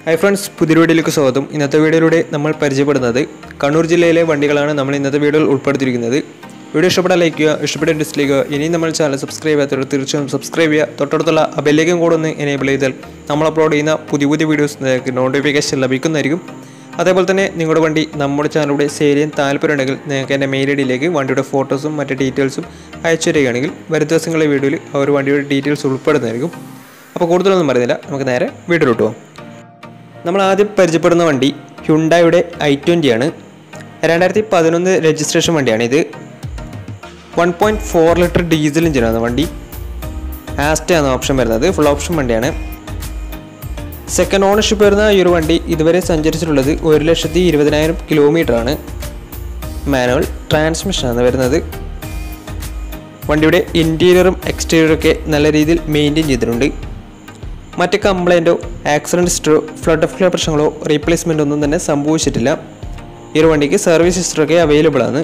hi friends പുതിയ വീഡിയോയിലേക്ക് സ്വാഗതം ഇന്നത്തെ വീഡിയോയിലൂടെ നമ്മൾ പരിചയപ്പെടുന്നത് കണ്ണൂർ ജില്ലയിലെ വണ്ടികളാണ് നമ്മൾ ഇന്നത്തെ വീഡിയോയിൽ ഉൾപ്പെടുത്തിയിരിക്കുന്നത് വീഡിയോ ഇഷ്ടപ്പെട്ടാൽ ലൈക്ക് ചെയ്യുക ഇഷ്ടപ്പെട്ട ഡിസ്ലൈക്ക് ചെയ്യുക ഇനിയും നമ്മൾ ചാനൽ സബ്സ്ക്രൈബ് ചെയ്യാത്തവർ തീർച്ചയായും സബ്സ്ക്രൈബ് ചെയ്യുക തൊട്ടടുത്തുള്ള ആ ബെല്ലേക്കും കൂടെ ഒന്ന് എനേബിൾ ചെയ്താൽ നമ്മൾ അപ്ലോഡ് ചെയ്യുന്ന പുതിയ പുതിയ വീഡിയോസ് നിങ്ങൾക്ക് നോട്ടിഫിക്കേഷൻ ലഭിക്കുന്നതായിരിക്കും അതേപോലെ തന്നെ നിങ്ങളുടെ വണ്ടി നമ്മുടെ ചാനലിലൂടെ സെയിൽ ചെയ്യാൻ താല്പര്യമുണ്ടെങ്കിൽ നിങ്ങൾക്ക് എൻ്റെ മെയിൽ ഐ ഡിയിലേക്ക് വണ്ടിയുടെ ഫോട്ടോസും മറ്റ് ഡീറ്റെയിൽസും അയച്ചു തരികയാണെങ്കിൽ വരും ദിവസങ്ങളിലെ വീഡിയോയിൽ ആ ഒരു വണ്ടിയുടെ ഡീറ്റെയിൽസ് ഉൾപ്പെടുന്നതായിരിക്കും അപ്പോൾ കൂടുതലൊന്നും പറയുന്നില്ല നമുക്ക് നേരെ വീഡിയോയിലോട്ട് പോകാം നമ്മൾ ആദ്യം പരിചയപ്പെടുന്ന വണ്ടി ഹ്യുണ്ടായുടെ ഐ ട്വൻ്റി ആണ് രണ്ടായിരത്തി പതിനൊന്ന് രജിസ്ട്രേഷൻ വണ്ടിയാണ് ഇത് one point four litre diesel എഞ്ചിനാണ് വണ്ടി ആസ്റ്റ ആണ് ഓപ്ഷൻ വരുന്നത് ഫുൾ ഓപ്ഷൻ വണ്ടിയാണ് സെക്കൻഡ് ഓണർഷിപ്പ് വരുന്ന ഈ ഒരു വണ്ടി ഇതുവരെ സഞ്ചരിച്ചിട്ടുള്ളത് ഒരു ലക്ഷത്തി ഇരുപതിനായിരം കിലോമീറ്റർ ആണ് മാനുവൽ ട്രാൻസ്മിഷനാണ് വരുന്നത് വണ്ടിയുടെ ഇൻറ്റീരിയറും എക്സ്റ്റീരിയറും ഒക്കെ നല്ല രീതിയിൽ മെയിൻറ്റെയിൻ ചെയ്തിട്ടുണ്ട് മറ്റ് കംപ്ലൈൻറ്റോ ആക്സിഡൻറ്റ് ഹിസ്റ്ററോ ഫ്ലഡ് ഓഫ് പ്രശ്നങ്ങളോ റീപ്ലേസ്മെൻ്റ് ഒന്നും തന്നെ സംഭവിച്ചിട്ടില്ല ഈ ഒരു വണ്ടിക്ക് സർവീസ് ഹിസ്റ്ററൊക്കെ അവൈലബിൾ ആണ്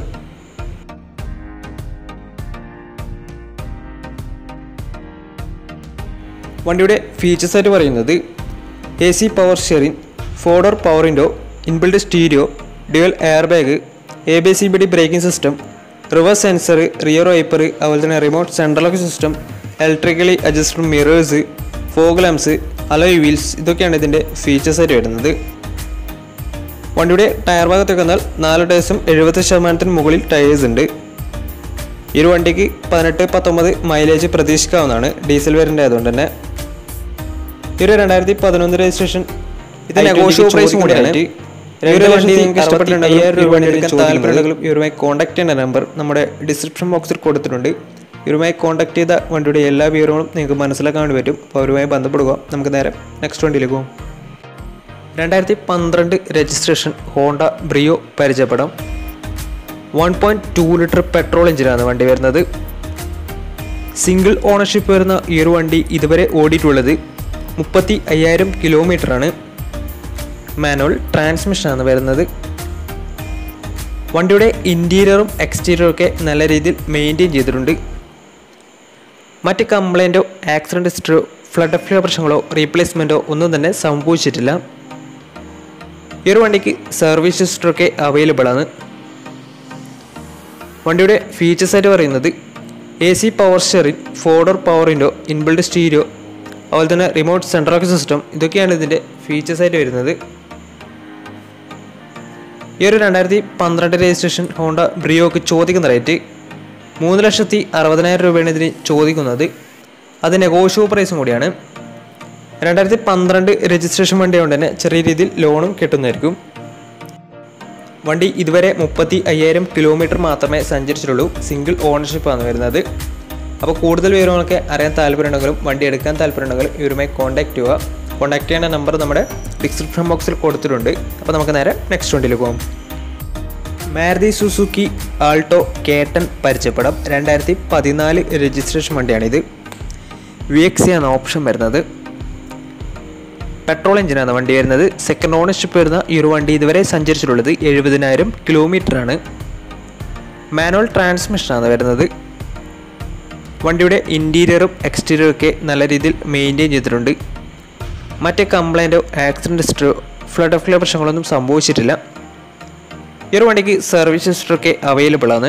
വണ്ടിയുടെ ഫീച്ചേഴ്സ് ആയിട്ട് പറയുന്നത് A C power steering four door power window inbuilt stereo dual air bag A B C B D braking system reverse sensor rear wiper അതുപോലെ തന്നെ remote central lock system electrically adjusted mirrors fog lamps alloy wheels ഇതൊക്കെയാണ് ഇതിൻ്റെ features ആയിട്ട് വരുന്നത് വണ്ടിയുടെ tyre ഭാഗത്തൊക്കെ വന്നാൽ നാല് ടയേഴ്സും എഴുപത്തി ശതമാനത്തിന് മുകളിൽ ടയേഴ്സ് ഉണ്ട് ഈ ഒരു വണ്ടിക്ക് പതിനെട്ട് പത്തൊമ്പത് മൈലേജ് പ്രതീക്ഷിക്കാവുന്നതാണ് ഡീസൽ വേരിയൻ്റ് ആയതുകൊണ്ട് തന്നെ ഈ ഒരു രണ്ടായിരത്തി പതിനൊന്ന് രജിസ്ട്രേഷൻ ഇത് നെഗോഷ്യബിൾ പ്രൈസ് കൂടിയാണ് ഈ ഒരു വണ്ടി നിങ്ങൾക്ക് ഇഷ്ടപ്പെട്ടിട്ടുണ്ടെങ്കിൽ അയ്യായിരം രൂപ എടുക്കാൻ താല്പര്യമുണ്ടെങ്കിലും ഇവരുമായി കോൺടാക്ട് ചെയ്യേണ്ട നമ്പർ നമ്മുടെ ഡിസ്ക്രിപ്ഷൻ ബോക്സിൽ കൊടുത്തിട്ടുണ്ട് ഇവരുമായി കോൺടാക്ട് ചെയ്ത വണ്ടിയുടെ എല്ലാ വിവരങ്ങളും നിങ്ങൾക്ക് മനസ്സിലാക്കാൻ വേണ്ടി പറ്റും അപ്പോൾ അവരുമായി ബന്ധപ്പെടുക നമുക്ക് നേരെ നെക്സ്റ്റ് വണ്ടിയിലേക്ക് പോകും രണ്ടായിരത്തി പന്ത്രണ്ട് രജിസ്ട്രേഷൻ ഹോണ്ട ബ്രിയോ പരിചയപ്പെടാം one point two litre petrol എഞ്ചിനാണ് വണ്ടി വരുന്നത് സിംഗിൾ ഓണർഷിപ്പ് വരുന്ന ഈ ഒരു വണ്ടി ഇതുവരെ ഓടിയിട്ടുള്ളത് മുപ്പത്തി അയ്യായിരം കിലോമീറ്ററാണ് മാനുവൽ ട്രാൻസ്മിഷനാണ് വരുന്നത് വണ്ടിയുടെ ഇൻറ്റീരിയറും എക്സ്റ്റീരിയറും ഒക്കെ നല്ല രീതിയിൽ മെയിൻറ്റെയിൻ ചെയ്തിട്ടുണ്ട് മറ്റ് കംപ്ലൈൻറ്റോ ആക്സിഡൻറ്റ് ഹിസ്റ്ററോ ഫ്ലഡ് ഓഫ് പ്രശ്നങ്ങളോ റീപ്ലേസ്മെൻറ്റോ ഒന്നും തന്നെ സംഭവിച്ചിട്ടില്ല ഈ ഒരു വണ്ടിക്ക് സർവീസ് ഹിസ്റ്ററൊക്കെ അവൈലബിൾ ആണ് വണ്ടിയുടെ ഫീച്ചേഴ്സ് ആയിട്ട് പറയുന്നത് A C power steering four door power window inbuilt stereo അതുപോലെ തന്നെ റിമോട്ട് സെൻട്രൽ ലോക്ക് സിസ്റ്റം ഇതൊക്കെയാണ് ഇതിൻ്റെ ഫീച്ചേഴ്സ് ആയിട്ട് വരുന്നത് ഈ ഒരു രണ്ടായിരത്തി പന്ത്രണ്ട് രജിസ്ട്രേഷൻ ഹോണ്ട ബ്രിയോക്ക് ചോദിക്കുന്ന റേറ്റ് മൂന്ന് ലക്ഷത്തി അറുപതിനായിരം രൂപയാണ് ഇതിന് ചോദിക്കുന്നത് അത് നെഗോഷ്യബിൾ പ്രൈസും കൂടിയാണ് രണ്ടായിരത്തി പന്ത്രണ്ട് രജിസ്ട്രേഷൻ വണ്ടി കൊണ്ട് തന്നെ ചെറിയ രീതിയിൽ ലോണും കിട്ടുന്നതായിരിക്കും വണ്ടി ഇതുവരെ മുപ്പത്തി അയ്യായിരം കിലോമീറ്റർ മാത്രമേ സഞ്ചരിച്ചിട്ടുള്ളൂ സിംഗിൾ ഓണർഷിപ്പാണ് വരുന്നത് അപ്പോൾ കൂടുതൽ വിവരങ്ങളൊക്കെ അറിയാൻ താല്പര്യമുണ്ടെങ്കിലും വണ്ടി എടുക്കാൻ താല്പര്യമുണ്ടെങ്കിലും ഇവരുമായി കോൺടാക്ട് ചെയ്യുക കോൺടാക്ട് ചെയ്യേണ്ട നമ്പർ നമ്മുടെ ഡിസ്ക്രിപ്ഷൻ ബോക്സിൽ കൊടുത്തിട്ടുണ്ട് അപ്പോൾ നമുക്ക് നേരെ നെക്സ്റ്റ് വണ്ടിയിലേക്ക് പോകാം മാരുതി സുസുക്കി ആൾട്ടോ കേട്ടൻ പരിചയപ്പെടാം രണ്ടായിരത്തി പതിനാല് രജിസ്ട്രേഷൻ വണ്ടിയാണിത് വി എക്സ് ആണ് ഓപ്ഷൻ വരുന്നത് പെട്രോൾ എഞ്ചിനാണ് വണ്ടി വരുന്നത് സെക്കൻഡ് ഓണർഷിപ്പ് വരുന്ന ഈ ഒരു വണ്ടി ഇതുവരെ സഞ്ചരിച്ചിട്ടുള്ളത് എഴുപതിനായിരം കിലോമീറ്ററാണ് മാനുവൽ ട്രാൻസ്മിഷനാണ് വരുന്നത് വണ്ടിയുടെ ഇൻറ്റീരിയറും എക്സ്റ്റീരിയറും ഒക്കെ നല്ല രീതിയിൽ മെയിൻറ്റെയിൻ ചെയ്തിട്ടുണ്ട് മറ്റ് കംപ്ലൈൻറ്റോ ആക്സിഡൻറ്റ് ഹിസ്റ്ററോ ഫ്ലഡ് ഓഫ് പ്രശ്നങ്ങളൊന്നും സംഭവിച്ചിട്ടില്ല ഈ ഒരു വണ്ടിക്ക് സർവീസ് ഹിസ്റ്ററൊക്കെ അവൈലബിൾ ആണ്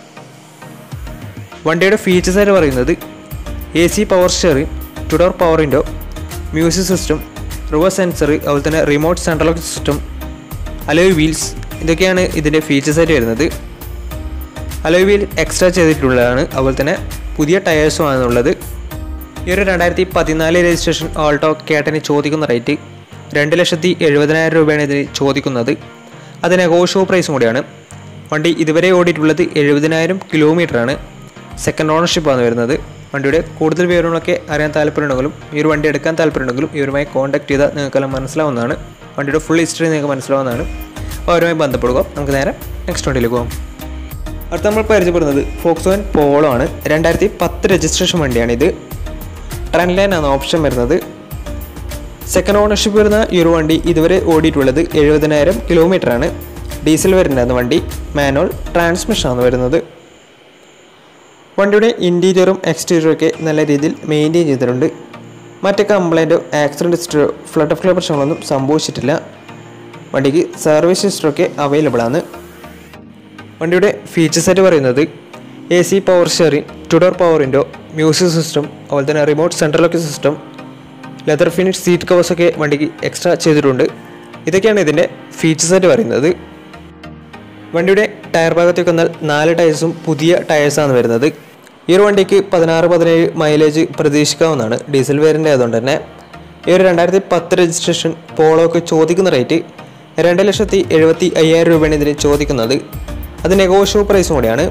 വണ്ടിയുടെ ഫീച്ചേഴ്സ് ആയിട്ട് പറയുന്നത് A C power steering two door power window music system reverse sensor അതുപോലെ തന്നെ remote central lock system alloy wheels ഇതൊക്കെയാണ് ഇതിൻ്റെ ഫീച്ചേഴ്സ് ആയിട്ട് വരുന്നത് അലോയ് വീൽ എക്സ്ട്രാ ചെയ്തിട്ടുള്ളതാണ് അതുപോലെ തന്നെ പുതിയ ടയേഴ്സും ആണുള്ളത് ഈ ഒരു രണ്ടായിരത്തി പതിനാല് രജിസ്ട്രേഷൻ ഓൾട്ടോ കേട്ടന് ചോദിക്കുന്ന റേറ്റ് രണ്ട് ലക്ഷത്തി എഴുപതിനായിരം രൂപയാണ് ഇതിന് ചോദിക്കുന്നത് അത് നെഗോഷ്യബിൾ പ്രൈസും കൂടിയാണ് വണ്ടി ഇതുവരെ ഓടിയിട്ടുള്ളത് എഴുപതിനായിരം കിലോമീറ്ററാണ് സെക്കൻഡ് ഓണർഷിപ്പാണ് വരുന്നത് വണ്ടിയുടെ കൂടുതൽ വിവരങ്ങളൊക്കെ അറിയാൻ താല്പര്യമുണ്ടെങ്കിലും ഈ ഒരു വണ്ടി എടുക്കാൻ താല്പര്യമുണ്ടെങ്കിലും ഇവരുമായി കോൺടാക്ട് ചെയ്താൽ നിങ്ങൾക്കെല്ലാം മനസ്സിലാവുന്നതാണ് വണ്ടിയുടെ ഫുൾ ഹിസ്റ്ററി നിങ്ങൾക്ക് മനസ്സിലാവുന്നതാണ് അപ്പോൾ അവരുമായി ബന്ധപ്പെടുക നമുക്ക് നേരെ നെക്സ്റ്റ് വണ്ടിയിലേക്ക് പോകാം അടുത്ത നമ്മൾ പരിചയപ്പെടുന്നത് ഫോക്സോൻ പോളോ ആണ് രണ്ടായിരത്തി പത്ത് രജിസ്ട്രേഷൻ വണ്ടിയാണിത് ട്രെൻഡ് ലൈൻ ആണ് ഓപ്ഷൻ വരുന്നത് സെക്കൻഡ് ഓണർഷിപ്പ് വരുന്ന ഈ ഒരു വണ്ടി ഇതുവരെ ഓടിയിട്ടുള്ളത് എഴുപതിനായിരം കിലോമീറ്ററാണ് ഡീസൽ വരുന്നതാണ് വണ്ടി മാനുവൽ ട്രാൻസ്മിഷനാണ് വരുന്നത് വണ്ടിയുടെ ഇൻറ്റീരിയറും എക്സ്റ്റീരിയറും ഒക്കെ നല്ല രീതിയിൽ മെയിൻറ്റെയിൻ ചെയ്തിട്ടുണ്ട് മറ്റ് കംപ്ലൈൻറ്റോ ആക്സിഡൻറ്റ് ഹിസ്റ്ററിയോ ഫ്ലഡ് ഓഫ് പ്രശ്നങ്ങളൊന്നും സംഭവിച്ചിട്ടില്ല വണ്ടിക്ക് സർവീസ് ഹിസ്റ്ററൊക്കെ അവൈലബിൾ ആണ് വണ്ടിയുടെ ഫീച്ചേഴ്സ് ആയിട്ട് പറയുന്നത് A C power steering two door power window music system അതുപോലെ തന്നെ remote central lock system leather finish seat കവേഴ്സൊക്കെ വണ്ടിക്ക് എക്സ്ട്രാ ചെയ്തിട്ടുണ്ട് ഇതൊക്കെയാണ് ഇതിൻ്റെ ഫീച്ചേഴ്സ് ആയിട്ട് പറയുന്നത് വണ്ടിയുടെ ടയർ ഭാഗത്തേക്ക് വന്നാൽ നാല് ടയേഴ്സും പുതിയ ടയേഴ്സാണ് വരുന്നത് ഈ ഒരു വണ്ടിക്ക് പതിനാറ് പതിനേഴ് മൈലേജ് പ്രതീക്ഷിക്കാവുന്നതാണ് ഡീസൽ വേരിയൻ്റ് ആയതുകൊണ്ട് തന്നെ ഈ ഒരു രണ്ടായിരത്തി പത്ത് രജിസ്ട്രേഷൻ പോളോക്ക് ചോദിക്കുന്ന റേറ്റ് രണ്ട് ലക്ഷത്തി എഴുപത്തി അയ്യായിരം രൂപയാണ് ഇതിന് ചോദിക്കുന്നത് അത് നെഗോഷ്യബിൾ പ്രൈസും കൂടിയാണ്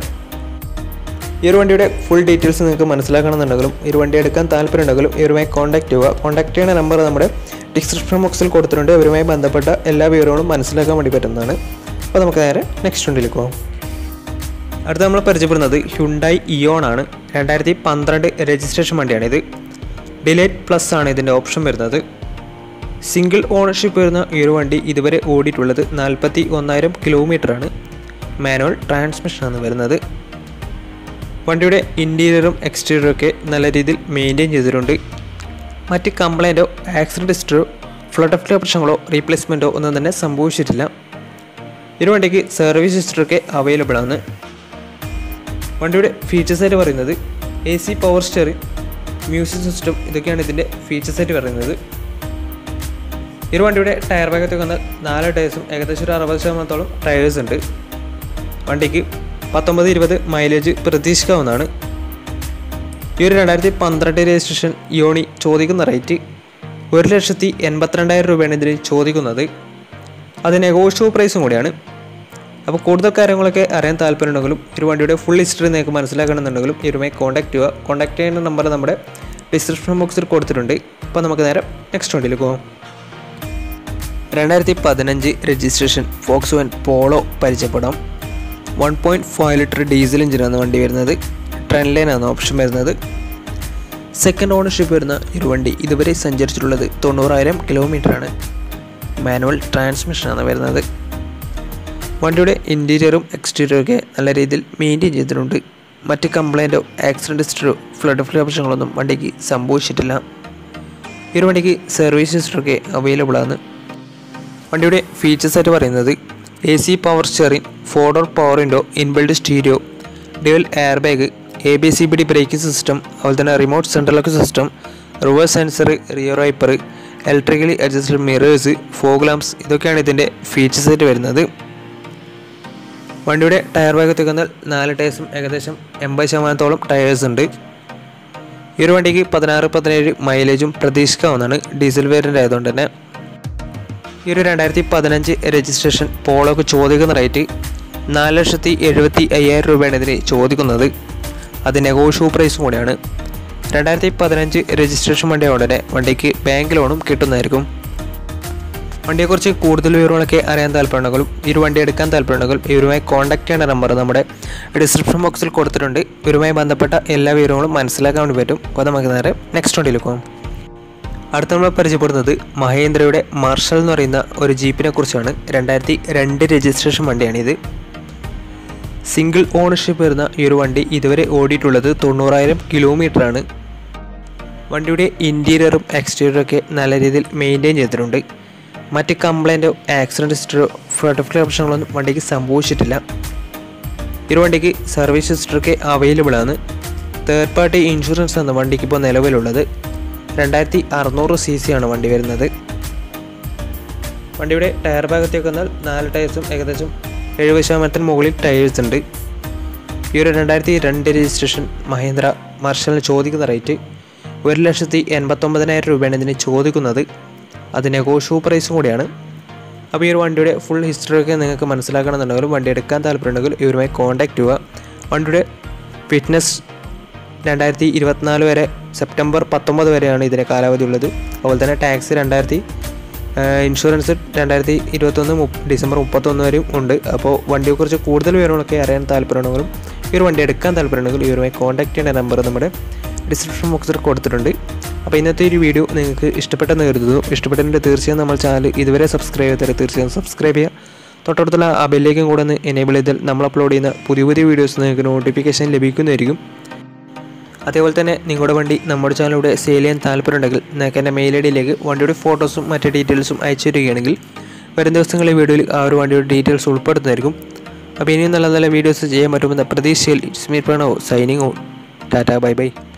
ഈ ഒരു വണ്ടിയുടെ ഫുൾ ഡീറ്റെയിൽസ് നിങ്ങൾക്ക് മനസ്സിലാക്കണമെന്നുണ്ടെങ്കിലും ഈ ഒരു വണ്ടി എടുക്കാൻ താല്പര്യമുണ്ടെങ്കിലും ഇവരുമായി കോൺടാക്ട് ചെയ്യുക കോൺടാക്ട് ചെയ്യുന്ന നമ്പർ നമ്മുടെ ഡിസ്ക്രിപ്ഷൻ ബോക്സിൽ കൊടുത്തിട്ടുണ്ട് ഇവരുമായി ബന്ധപ്പെട്ട എല്ലാ വിവരങ്ങളും മനസ്സിലാക്കാൻ വേണ്ടി പറ്റുന്നതാണ് അപ്പോൾ നമുക്ക് നേരെ നെക്സ്റ്റ് വണ്ടിയിലേക്ക് പോകാം അടുത്ത നമ്മൾ പരിചയപ്പെടുന്നത് ഹ്യുണ്ടായി ഇയോൺ ആണ് രണ്ടായിരത്തി പന്ത്രണ്ട് രജിസ്ട്രേഷൻ വണ്ടിയാണിത് ഡിലേറ്റ് പ്ലസ് ആണ് ഇതിൻ്റെ ഓപ്ഷൻ വരുന്നത് സിംഗിൾ ഓണർഷിപ്പ് വരുന്ന ഈ ഒരു വണ്ടി ഇതുവരെ ഓടിയിട്ടുള്ളത് നാൽപ്പത്തി ഒന്നായിരം കിലോമീറ്ററാണ് മാനുവൽ ട്രാൻസ്മിഷനാണ് വരുന്നത് വണ്ടിയുടെ ഇൻറ്റീരിയറും എക്സ്റ്റീരിയറും ഒക്കെ നല്ല രീതിയിൽ മെയിൻറ്റെയിൻ ചെയ്തിട്ടുണ്ട് മറ്റ് കംപ്ലൈൻറ്റോ ആക്സിഡൻറ്റ് ഹിസ്റ്ററോ ഫ്ലഡ് ഓഫ് പ്രശ്നങ്ങളോ റീപ്ലേസ്മെൻറ്റോ ഒന്നും തന്നെ സംഭവിച്ചിട്ടില്ല ഈ ഒരു വണ്ടിക്ക് സർവീസ് ഹിസ്റ്ററൊക്കെ അവൈലബിൾ ആണ് വണ്ടിയുടെ ഫീച്ചേഴ്സ് ആയിട്ട് പറയുന്നത് A C power steering music system ഇതൊക്കെയാണ് ഇതിൻ്റെ ഫീച്ചേഴ്സ് ആയിട്ട് പറയുന്നത് ഈ ഒരു വണ്ടിയുടെ ടയർ ഭാഗത്തേക്ക് വന്നാൽ നാല് ടയേഴ്സും ഏകദേശം ഒരു അറുപത് ശതമാനത്തോളം ടയേഴ്സ് ഉണ്ട് വണ്ടിക്ക് പത്തൊമ്പത് ഇരുപത് മൈലേജ് പ്രതീക്ഷിക്കാവുന്നതാണ് ഈ ഒരു രണ്ടായിരത്തി പന്ത്രണ്ട് രജിസ്ട്രേഷൻ യോണി ചോദിക്കുന്ന റേറ്റ് ഒരു ലക്ഷത്തി എൺപത്തിരണ്ടായിരം രൂപയാണ് ഇതിന് ചോദിക്കുന്നത് അത് നെഗോഷ്യബിൾ പ്രൈസും കൂടിയാണ് അപ്പോൾ കൂടുതൽ കാര്യങ്ങളൊക്കെ അറിയാൻ താല്പര്യമുണ്ടെങ്കിലും ഈ ഒരു വണ്ടിയുടെ ഫുൾ ഹിസ്റ്ററി നിങ്ങൾക്ക് മനസ്സിലാക്കണമെന്നുണ്ടെങ്കിലും ഇവരുമായി കോൺടാക്ട് ചെയ്യുക കോൺടാക്ട് ചെയ്യുന്ന നമ്പർ നമ്മുടെ ഡിസ്ക്രിപ്ഷൻ ബോക്സിൽ കൊടുത്തിട്ടുണ്ട് അപ്പോൾ നമുക്ക് നേരെ നെക്സ്റ്റ് വണ്ടിയിലേക്ക് പോകാം രണ്ടായിരത്തി പതിനഞ്ച് രജിസ്ട്രേഷൻ ഫോക്സ് വൻ പോളോ പരിചയപ്പെടാം one point five litre diesel എഞ്ചിനാണ് വണ്ടി വരുന്നത് ട്രെൻഡ് ലൈനാണ് ഓപ്ഷൻ വരുന്നത് സെക്കൻഡ് ഓണർഷിപ്പ് വരുന്ന ഒരു വണ്ടി ഇതുവരെ സഞ്ചരിച്ചിട്ടുള്ളത് തൊണ്ണൂറായിരം കിലോമീറ്ററാണ് മാനുവൽ ട്രാൻസ്മിഷനാണ് വരുന്നത് വണ്ടിയുടെ ഇൻറ്റീരിയറും എക്സ്റ്റീരിയറും ഒക്കെ നല്ല രീതിയിൽ മെയിൻറ്റെയിൻ ചെയ്തിട്ടുണ്ട് മറ്റ് കംപ്ലൈൻറ്റോ ആക്സിഡൻറ്റ് ഹിസ്റ്ററോ ഫ്ലഡ് ഫ്ലഡ് പ്രശ്നങ്ങളൊന്നും വണ്ടിക്ക് സംഭവിച്ചിട്ടില്ല ഈ ഒരു വണ്ടിക്ക് സർവീസ് ഹിസ്റ്ററൊക്കെ അവൈലബിൾ ആണ് വണ്ടിയുടെ ഫീച്ചേഴ്സ് ആയിട്ട് പറയുന്നത് A C power steering four door power window inbuilt stereo dual air bag A B C B D braking system അതുപോലെ തന്നെ remote central lock system reverse sensor rear wiper electrically adjusted mirrors fog lamps ഇതൊക്കെയാണ് ഇതിൻ്റെ features ആയിട്ട് വരുന്നത് വണ്ടിയുടെ tyre ഭാഗത്തേക്ക് വന്നാൽ നാല് ടയേഴ്സും ഏകദേശം എൺപത് ശതമാനത്തോളം ടയേഴ്സ് ഉണ്ട് ഈ ഒരു വണ്ടിക്ക് പതിനാറ് പതിനേഴ് മൈലേജും പ്രതീക്ഷിക്കാവുന്നതാണ് ഡീസൽ വേരിയൻ്റ് ആയതുകൊണ്ട് തന്നെ ഈ ഒരു രണ്ടായിരത്തി പതിനഞ്ച് രജിസ്ട്രേഷൻ പോളോക്ക് ചോദിക്കുന്ന റേറ്റ് നാല് ലക്ഷത്തി എഴുപത്തി അയ്യായിരം രൂപയാണ് ഇതിന് ചോദിക്കുന്നത് അത് നെഗോഷ്യബിൾ പ്രൈസും കൂടിയാണ് രണ്ടായിരത്തി പതിനഞ്ച് രജിസ്ട്രേഷൻ വണ്ടി ഉടനെ വണ്ടിക്ക് ബാങ്ക് ലോണും കിട്ടുന്നതായിരിക്കും വണ്ടിയെക്കുറിച്ച് കൂടുതൽ വിവരങ്ങളൊക്കെ അറിയാൻ താല്പര്യമുണ്ടെങ്കിലും ഈ ഒരു വണ്ടി എടുക്കാൻ താല്പര്യമുണ്ടെങ്കിലും ഇവരുമായി കോൺടാക്ട് ചെയ്യേണ്ട നമ്പർ നമ്മുടെ ഡിസ്ക്രിപ്ഷൻ ബോക്സിൽ കൊടുത്തിട്ടുണ്ട് ഇവരുമായി ബന്ധപ്പെട്ട എല്ലാ വിവരങ്ങളും മനസ്സിലാക്കാൻ വേണ്ടി പറ്റും അപ്പോൾ നമുക്ക് നേരെ നെക്സ്റ്റ് വണ്ടിയിലേക്ക് പോകും അടുത്ത നമ്മൾ പരിചയപ്പെടുന്നത് മഹേന്ദ്രയുടെ മാർഷൽ എന്ന് പറയുന്ന ഒരു ജീപ്പിനെ കുറിച്ചാണ് രണ്ടായിരത്തി രണ്ട് രജിസ്ട്രേഷൻ വണ്ടിയാണിത് സിംഗിൾ ഓണർഷിപ്പ് വരുന്ന ഈ ഒരു വണ്ടി ഇതുവരെ ഓടിയിട്ടുള്ളത് തൊണ്ണൂറായിരം കിലോമീറ്ററാണ് വണ്ടിയുടെ ഇൻറ്റീരിയറും എക്സ്റ്റീരിയറും ഒക്കെ നല്ല രീതിയിൽ മെയിൻറ്റെയിൻ ചെയ്തിട്ടുണ്ട് മറ്റ് കംപ്ലൈൻറ്റോ ആക്സിഡൻറ്റ് ഹിസ്റ്ററോ ഫ്ലഡ് പ്രശ്നങ്ങളൊന്നും വണ്ടിക്ക് സംഭവിച്ചിട്ടില്ല ഈ ഒരു വണ്ടിക്ക് സർവീസ് ഹിസ്റ്ററൊക്കെ അവൈലബിൾ ആണ് തേർഡ് പാർട്ടി ഇൻഷുറൻസ് ആണ് വണ്ടിക്ക് ഇപ്പോൾ നിലവിലുള്ളത് രണ്ടായിരത്തി അറുന്നൂറ് സി സി ആണ് വണ്ടി വരുന്നത് വണ്ടിയുടെ ടയർ ഭാഗത്തേക്ക് വന്നാൽ നാല് ടയേഴ്സും ഏകദേശം എഴുപത് ശതമാനത്തിന് മുകളിൽ ടയേഴ്സ് ഉണ്ട് ഈ ഒരു രണ്ടായിരത്തി രണ്ട് രജിസ്ട്രേഷൻ മഹേന്ദ്ര മാർഷലിന് ചോദിക്കുന്ന റേറ്റ് ഒരു ലക്ഷത്തി എൺപത്തൊമ്പതിനായിരം രൂപയാണ് ഇതിന് ചോദിക്കുന്നത് അത് നെഗോഷ്യബിൾ പ്രൈസും കൂടിയാണ് അപ്പോൾ ഈ ഒരു വണ്ടിയുടെ ഫുൾ ഹിസ്റ്ററിയൊക്കെ നിങ്ങൾക്ക് മനസ്സിലാക്കണമെന്നുണ്ടെങ്കിലും വണ്ടി എടുക്കാൻ താല്പര്യമുണ്ടെങ്കിൽ ഇവരുമായി കോൺടാക്ട് ചെയ്യുക വണ്ടിയുടെ ഫിറ്റ്നസ് രണ്ടായിരത്തി ഇരുപത്തിനാല് വരെ സെപ്റ്റംബർ പത്തൊമ്പത് വരെയാണ് ഇതിന് കാലാവധി ഉള്ളത് അതുപോലെ തന്നെ ടാക്സ് രണ്ടായിരത്തി ഇൻഷുറൻസ് രണ്ടായിരത്തി ഇരുപത്തൊന്ന് മുപ്പ ഡിസംബർ മുപ്പത്തൊന്ന് വരെയും ഉണ്ട് അപ്പോൾ വണ്ടിയെക്കുറിച്ച് കൂടുതൽ വിവരങ്ങളൊക്കെ അറിയാൻ താല്പര്യമുണ്ടെങ്കിലും ഈ ഒരു വണ്ടി എടുക്കാൻ താല്പര്യമുണ്ടെങ്കിൽ ഇവരുമായി കോൺടാക്ട് ചെയ്യേണ്ട നമ്പർ നമ്മുടെ ഡിസ്ക്രിപ്ഷൻ ബോക്സിൽ കൊടുത്തിട്ടുണ്ട് അപ്പോൾ ഇന്നത്തെ ഒരു വീഡിയോ നിങ്ങൾക്ക് ഇഷ്ടപ്പെട്ടെന്ന് കരുതുന്നു ഇഷ്ടപ്പെട്ടെങ്കിൽ തീർച്ചയായും നമ്മൾ ചാനൽ ഇതുവരെ സബ്സ്ക്രൈബ് ചെയ്താൽ തീർച്ചയായും സബ്സ്ക്രൈബ് ചെയ്യുക തൊട്ടടുത്തുള്ള ആ ബെല്ലേക്കും കൂടെ ഒന്ന് എനേബിൾ ചെയ്താൽ നമ്മൾ അപ്ലോഡ് ചെയ്യുന്ന പുതിയ പുതിയ വീഡിയോസ് നിങ്ങൾക്ക് നോട്ടിഫിക്കേഷൻ ലഭിക്കുന്നതായിരിക്കും അതേപോലെ തന്നെ നിങ്ങളുടെ വണ്ടി നമ്മുടെ ചാനലിലൂടെ സെയിൽ ചെയ്യാൻ താല്പര്യമുണ്ടെങ്കിൽ നിങ്ങൾക്ക് എൻ്റെ മെയിൽ ഐ ഡിയിലേക്ക് വണ്ടിയുടെ ഫോട്ടോസും മറ്റ് ഡീറ്റെയിൽസും അയച്ചു തരികയാണെങ്കിൽ വരും ദിവസങ്ങളിൽ വീഡിയോയിൽ ആ ഒരു വണ്ടിയുടെ ഡീറ്റെയിൽസ് ഉൾപ്പെടുത്തുന്നതായിരിക്കും അപ്പോൾ ഇനിയും നല്ല നല്ല വീഡിയോസ് ചെയ്യാൻ പറ്റുമെന്ന പ്രതീക്ഷയിൽ it's me Pranav signing on tata bye by